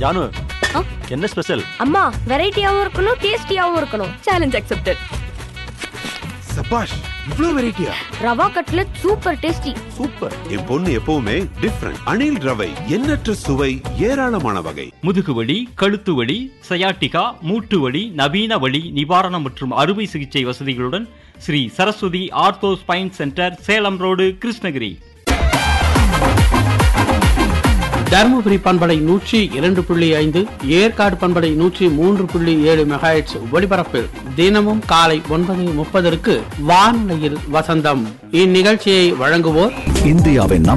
ஜானு ஆ? என்ன ஸ்பெஷல் அம்மா வெரைட்டியாவும் இருக்கணும் டேஸ்டியாவும் இருக்கணும் சேலஞ்ச் அக்செப்டட் சபாஷ் இவ்ளோ வெரைட்டியா rava cutlet super tasty super என் பொண்ணு எப்பவுமே டிஃப்ரெண்ட் அணில் ரவை எண்ணற்ற சுவை ஏராளமான வகை முதுகுவலி கழுத்து வலி சயாட்டிகா மூட்டு வலி நவீன வலி நிவாரணம் மற்றும் அறுவை சிகிச்சை வசதிகளுடன் Sri Saraswathi ortho spine centre Salem road Krishnagiri Dharmapuri பண்பலை நூற்றி இரண்டு புள்ளி ஐந்து ஏற்காடு பண்பலை நூற்றி மூன்று புள்ளி ஏழு மெகாஹெட்ஸ் ஒலிபரப்பில் தினமும் காலை ஒன்பது முப்பதற்கு வானொலியில் வசந்தம் இந்நிகழ்ச்சியை வழங்குவோர் இந்தியாவின்